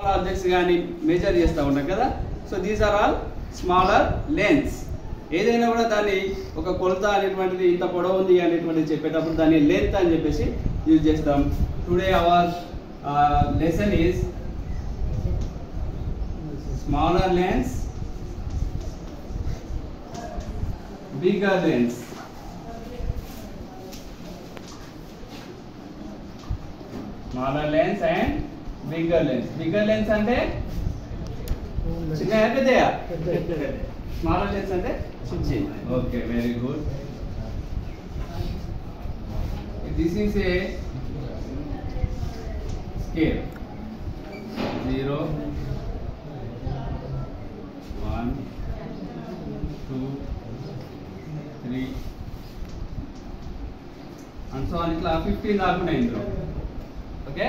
objects కానీ measure చేస్తూ ఉంటాం కదా so these are all smaller lens ఏదైనా కూడా దాన్ని ఒక కొలత అనేటువంటిది ఇంత పొడవు ఉంది అనేటువంటిది చెప్పేటప్పుడు దాన్ని లెంత్ అని చెప్పేసి యూజ్ చేస్తాం today our lesson is smaller lens bigger lens smaller lens and bigger lens bigger lens అంటే చిన్న పెద్దయా స్మాలర్ లెన్స్ అంటే చిన్న okay very good this is a scale zero one two three and so అని ఇట్లా ఫిఫ్టీన్ దాకా ఉన్నాయి ఇందులో ఓకే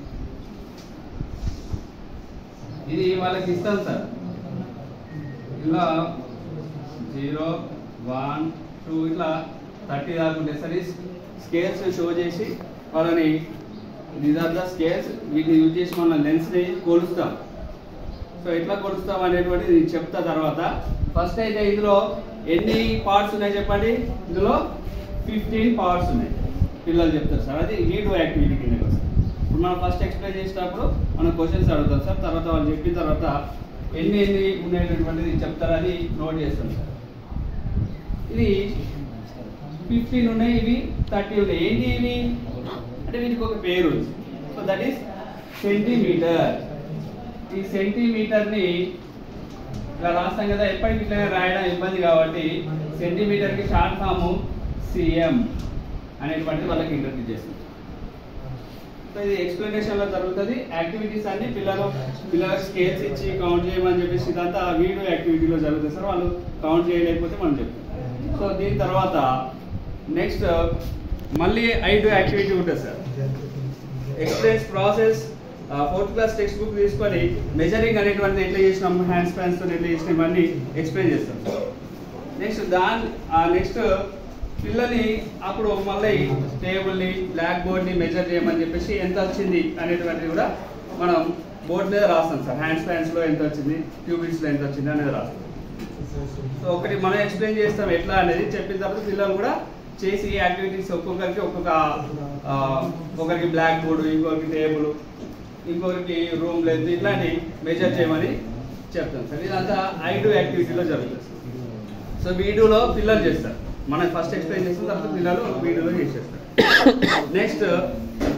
ఇది వాళ్ళకి ఇస్తాం సార్ ఇలా జీరో వన్ టూ ఇట్లా థర్టీ దాకా ఉంటాయి సార్ ఈ స్కేల్స్ షో చేసి వాళ్ళని దీస్ ఆర్ ద స్కేల్స్ వీటిని యూజ్ చేసి మన లెన్స్ని కొలుస్తాం సో ఎట్లా కొలుస్తాం అనేటువంటిది నేను చెప్తా తర్వాత ఫస్ట్ అయితే ఇందులో ఎన్ని పార్ట్స్ ఉన్నాయి చెప్పండి ఇందులో ఫిఫ్టీన్ పార్ట్స్ ఉన్నాయి పిల్లలు చెప్తారు సార్ అది రీడ్ యాక్టివిటీ కింద వస్తుంది ఇప్పుడు మనం ఫస్ట్ ఎక్స్ప్లెయిన్ చేసేటప్పుడు మనం క్వశ్చన్స్ అడుగుతాం సార్ తర్వాత వాళ్ళు చెప్పిన తర్వాత ఎన్ని ఎన్ని ఉండేటటువంటిది చెప్తారు అది నోట్ చేస్తాం సార్ ఇది ఫిఫ్టీన్ ఉన్నాయి ఇవి థర్టీ ఉన్నాయి ఏంటి ఇవి అంటే వీటికి ఒక పేరు ఉంది సో దట్ ఈస్ సెంటీమీటర్ ఈ సెంటీమీటర్ని ఇలా రాస్తాం కదా ఎప్పటికి ఇట్లా రాయడం ఇబ్బంది కాబట్టి సెంటీమీటర్కి షార్ట్ ఫామ్ సిఎం అనేటువంటిది వాళ్ళకి ఇంట్రడ్యూస్ చేస్తుంది సో ఇది ఎక్స్ప్లెనేషన్ లో జరుగుతుంది యాక్టివిటీస్ అన్ని పిల్లలు పిల్లలకు స్కేల్స్ ఇచ్చి కౌంట్ చేయమని చెప్పేసి ఇదంతా వీడియో యాక్టివిటీలో జరుగుతుంది సార్ వాళ్ళు కౌంట్ చేయలేకపోతే మనం చెప్తాం సో దీని తర్వాత నెక్స్ట్ మళ్ళీ ఐదు యాక్టివిటీ ఉంటుంది sir experience process fourth class text book తీసుకొని మెజరింగ్ అనేటువంటిది ఎట్లా చేసినాం హ్యాండ్ స్పాన్స్ తో ఎట్లా చేసినాం ఇవన్నీ ఎక్స్ప్లెయిన్ చేస్తాం నెక్స్ట్ దాని నెక్స్ట్ పిల్లల్ని అప్పుడు మళ్ళీ టేబుల్ని బ్లాక్ బోర్డ్ని మెజర్ చేయమని చెప్పేసి ఎంత వచ్చింది అనేటువంటిది కూడా మనం బోర్డు మీద రాస్తాం సార్ హ్యాండ్ స్పాన్స్లో ఎంత వచ్చింది క్యూబిట్స్లో ఎంత వచ్చింది అనేది రాస్తాం సో ఒకటి మనం ఎక్స్ప్లెయిన్ చేస్తాం ఎట్లా అనేది చెప్పిన తర్వాత పిల్లలు కూడా చేసి యాక్టివిటీస్ ఒక్కొక్కరికి ఒక్కొక్క ఆ, ఒకరికి బ్లాక్ బోర్డు ఇంకొకరికి టేబుల్ ఇంకొకరికి రూమ్ లెంత్ ఇట్లాంటి మెజర్ చేయమని చెప్తాం సార్ ఇదంతా ఐదు యాక్టివిటీలో జరుగుతుంది సో వీడియోలో పిల్లలు చేస్తారు మనం ఫస్ట్ ఎక్స్ప్లెయిన్ చేసిన తర్వాత పిల్లలు వీడియోలో చేసేస్తారు నెక్స్ట్